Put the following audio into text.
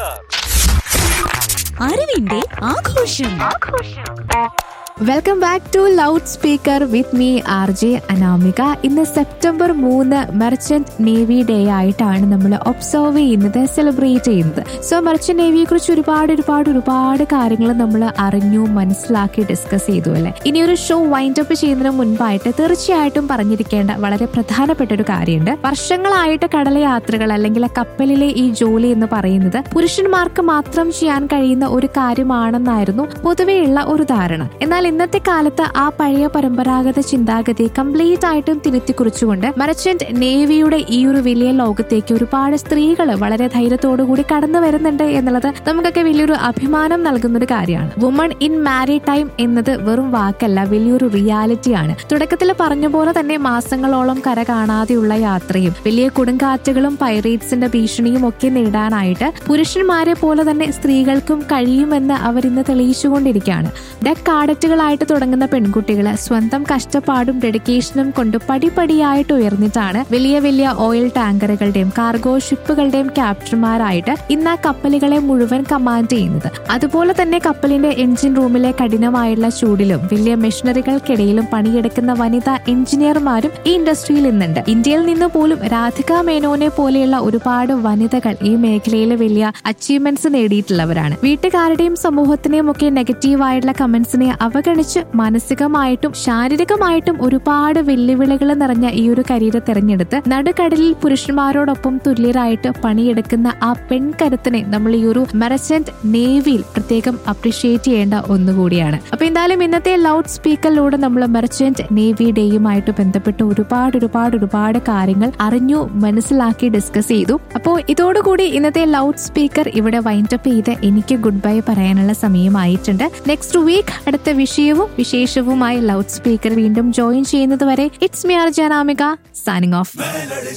അറിവിന്റെ ആഘോഷം welcome back to loud speaker with me R J Anamika ഇന്ന് സെപ്റ്റംബർ മൂന്ന് മെർച്ചന്റ് നേവി ഡേ ആയിട്ടാണ് നമ്മൾ ഒബ്സർവ് ചെയ്യുന്നത് സെലിബ്രേറ്റ് ചെയ്യുന്നത് സോ മെർച്ചന്റ് നേവിയെ കുറിച്ച് ഒരുപാട് ഒരുപാട് ഒരുപാട് കാര്യങ്ങൾ നമ്മൾ അറിഞ്ഞു മനസ്സിലാക്കി ഡിസ്കസ് ചെയ്തു അല്ലെ ഇനി ഒരു ഷോ വൈൻഡ് അപ്പ് ചെയ്യുന്നതിന് മുൻപായിട്ട് തീർച്ചയായിട്ടും പറഞ്ഞിരിക്കേണ്ട വളരെ പ്രധാനപ്പെട്ട ഒരു കാര്യമുണ്ട് വർഷങ്ങളായിട്ട് കടല യാത്രകൾ അല്ലെങ്കിൽ കപ്പലിലെ ഈ ജോലി എന്ന് പറയുന്നത് പുരുഷന്മാർക്ക് മാത്രം ചെയ്യാൻ കഴിയുന്ന ഒരു കാര്യമാണെന്നായിരുന്നു പൊതുവെയുള്ള ഒരു ധാരണ എന്നാൽ ഇന്നത്തെ കാലത്ത് ആ പഴയ പരമ്പരാഗത ചിന്താഗതി കംപ്ലീറ്റ് ആയിട്ടും തിരുത്തി കുറിച്ചുകൊണ്ട് മർച്ചന്റ് നേവിയുടെ ഈ ഒരു വലിയ ലോകത്തേക്ക് ഒരുപാട് സ്ത്രീകൾ വളരെ ധൈര്യത്തോടുകൂടി കടന്നു വരുന്നുണ്ട് എന്നുള്ളത് നമുക്കൊക്കെ വലിയൊരു അഭിമാനം നൽകുന്ന ഒരു കാര്യമാണ് വുമൺ ഇൻ മാരി ടൈം എന്നത് വെറും വാക്കല്ല വലിയൊരു റിയാലിറ്റിയാണ് തുടക്കത്തിൽ പറഞ്ഞ പോലെ തന്നെ മാസങ്ങളോളം കര കാണാതെയുള്ള യാത്രയും വലിയ കൊടുങ്കാറ്റുകളും പൈറേറ്റ്സിന്റെ ഭീഷണിയും ഒക്കെ നേടാനായിട്ട് പുരുഷന്മാരെ പോലെ തന്നെ സ്ത്രീകൾക്കും കഴിയുമെന്ന് അവരിന്ന് തെളിയിച്ചുകൊണ്ടിരിക്കുകയാണ് ഡെക് കാഡറ്റുകളായിട്ട് തുടങ്ങുന്ന പെൺകുട്ടികൾ സ്വന്തം കഷ്ടപ്പാടും ഡെഡിക്കേഷനും കൊണ്ട് പടിപടിയായിട്ട് ഉയർന്നിട്ടാണ് വലിയ വലിയ ഓയിൽ ടാങ്കറുകളുടെയും കാർഗോ ഷിപ്പുകളുടെയും ക്യാപ്റ്റന്മാരായിട്ട് ഇന്ന് ആ കപ്പലുകളെ മുഴുവൻ കമാൻഡ് ചെയ്യുന്നത് അതുപോലെ തന്നെ കപ്പലിന്റെ എഞ്ചിൻ റൂമിലെ കഠിനമായുള്ള ചൂടിലും വലിയ മെഷീനറികൾക്കിടയിലും പണിയെടുക്കുന്ന വനിതാ എഞ്ചിനീയർമാരും ഈ ഇൻഡസ്ട്രിയിൽ ഇന്നുണ്ട് ഇന്ത്യയിൽ നിന്ന് പോലും രാധിക മേനോനെ പോലെയുള്ള ഒരുപാട് വനിതകൾ ഈ മേഖലയിൽ വലിയ അച്ചീവ്മെന്റ്സ് നേടിയിട്ടുള്ളവരാണ് വീട്ടുകാരുടെയും സമൂഹത്തിനെയും ഒക്കെ നെഗറ്റീവായിട്ടുള്ള കമന്റ്സിനെ അവഗണിച്ച് മാനസികമായിട്ടും ശാരീരികമായിട്ടും ഒരുപാട് വെല്ലുവിളികൾ നിറഞ്ഞ ഈ ഒരു കരിയർ തെരഞ്ഞെടുത്ത് നടുക്കടലിൽ പുരുഷന്മാരോടൊപ്പം തുല്യരായിട്ട് പണിയെടുക്കുന്ന ആ പെൺകരുത്തിനെ നമ്മൾ ഈ ഒരു മെറസെന്റ് നേവിയിൽ പ്രത്യേകം അപ്രിഷിയേറ്റ് ചെയ്യേണ്ട ഒന്നുകൂടിയാണ് അപ്പൊ എന്തായാലും ഇന്നത്തെ ലൗഡ് സ്പീക്കറിലൂടെ നമ്മൾ മെർച്ചന്റ് നേവി ഡേയുമായിട്ട് ബന്ധപ്പെട്ട് ഒരുപാട് ഒരുപാട് ഒരുപാട് കാര്യങ്ങൾ അറിഞ്ഞു മനസ്സിലാക്കി ഡിസ്കസ് ചെയ്തു അപ്പോൾ ഇതോടുകൂടി ഇന്നത്തെ ലൗഡ് സ്പീക്കർ ഇവിടെ വൈൻഡപ്പ് ചെയ്ത് എനിക്ക് ഗുഡ് ബൈ പറയാനുള്ള സമയമായിട്ടുണ്ട് നെക്സ്റ്റ് വീക്ക് അടുത്ത വിഷയവും വിശേഷവുമായി ലൗഡ് സ്പീക്കർ വീണ്ടും ജോയിൻ ചെയ്യുന്നത് വരെ it's me R Janamika signing of